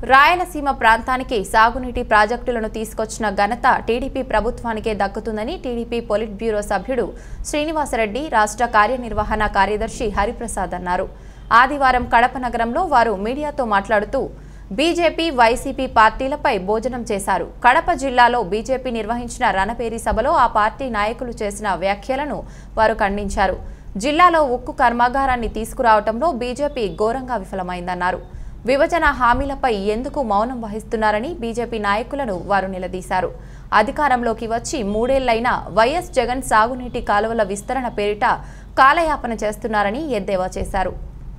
రాయలసీమ ప్రాంతానికి సాగునీటి ప్రాజెక్టులను తీసుకొచ్చిన ఘనత టీడీపీ ప్రభుత్వానికే దక్కుతుందని టీడీపీ పొలిట్ బ్యూరో సభ్యుడు శ్రీనివాసరెడ్డి రాష్ట్ర కార్యనిర్వహణ కార్యదర్శి హరిప్రసాద్ అన్నారు ఆదివారం కడప నగరంలో వారు మీడియాతో మాట్లాడుతూ బీజేపీ వైసీపీ పార్టీలపై భోజనం చేశారు కడప జిల్లాలో బీజేపీ నిర్వహించిన రణపేరి సభలో ఆ పార్టీ నాయకులు చేసిన వ్యాఖ్యలను వారు ఖండించారు జిల్లాలో ఉక్కు కర్మాగారాన్ని తీసుకురావడంలో బీజేపీ ఘోరంగా విఫలమైందన్నారు విభజన హామీలపై ఎందుకు మౌనం వహిస్తున్నారని బీజేపీ నాయకులను వారు నిలదీశారు అధికారంలోకి వచ్చి మూడేళ్లైనా వైఎస్ జగన్ సాగునీటి కాలువల విస్తరణ పేరిట కాలయాపన చేస్తున్నారని ఎద్దేవా చేశారు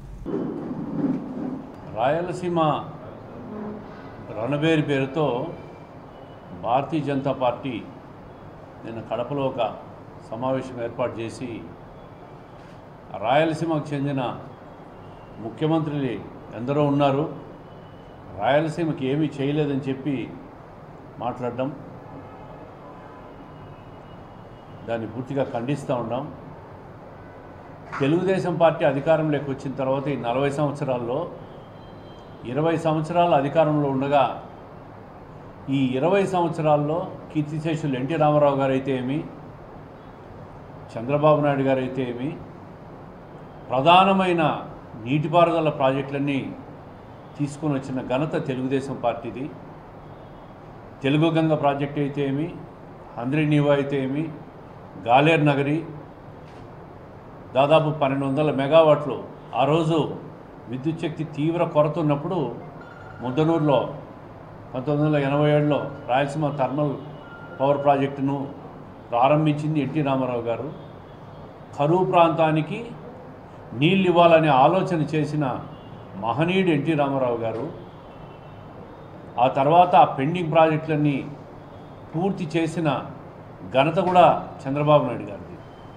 రాయలసీమ రణబేరి పేరుతో భారతీయ జనతా పార్టీ నిన్న కడపలో ఒక సమావేశం ఏర్పాటు చేసి రాయలసీమకు చెందిన ముఖ్యమంత్రులు ఎందరో ఉన్నారు రాయలసీమకి ఏమీ చేయలేదని చెప్పి మాట్లాడడం దాన్ని పూర్తిగా ఖండిస్తూ ఉన్నాం తెలుగుదేశం పార్టీ అధికారంలోకి వచ్చిన తర్వాత ఈ నలభై సంవత్సరాల్లో ఇరవై సంవత్సరాలు అధికారంలో ఉండగా ఈ ఇరవై సంవత్సరాల్లో కీర్తిశేషులు ఎన్టీ రామారావు గారు అయితే ఏమి చంద్రబాబు నాయుడు గారు అయితే ఏమి ప్రధానమైన నీటిపారుదల ప్రాజెక్టులన్నీ తీసుకొని వచ్చిన ఘనత తెలుగుదేశం పార్టీది తెలుగు గంగ ప్రాజెక్ట్ అయితే ఏమి హంద్రి నీవా అయితే ఏమి గాలేర్ నగరి దాదాపు పన్నెండు వందల మెగావాట్లు ఆ రోజు విద్యుత్ శక్తి తీవ్ర కొరత ఉన్నప్పుడు ముద్దనూరులో పంతొమ్మిది వందల ఎనభై ఏడులో రాయలసీమ థర్మల్ పవర్ ప్రాజెక్టును ప్రారంభించింది ఎన్టీ రామారావు గారు కరువు ప్రాంతానికి నీళ్ళు ఇవ్వాలనే ఆలోచన చేసిన మహనీయుడు ఎన్టీ రామారావు గారు ఆ తర్వాత ఆ పెండింగ్ ప్రాజెక్టులన్నీ పూర్తి చేసిన ఘనత కూడా చంద్రబాబు నాయుడు గారిది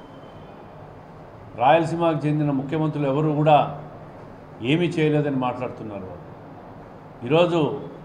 రాయలసీమకు చెందిన ముఖ్యమంత్రులు ఎవరు కూడా ఏమీ చేయలేదని మాట్లాడుతున్నారు వాళ్ళు ఈరోజు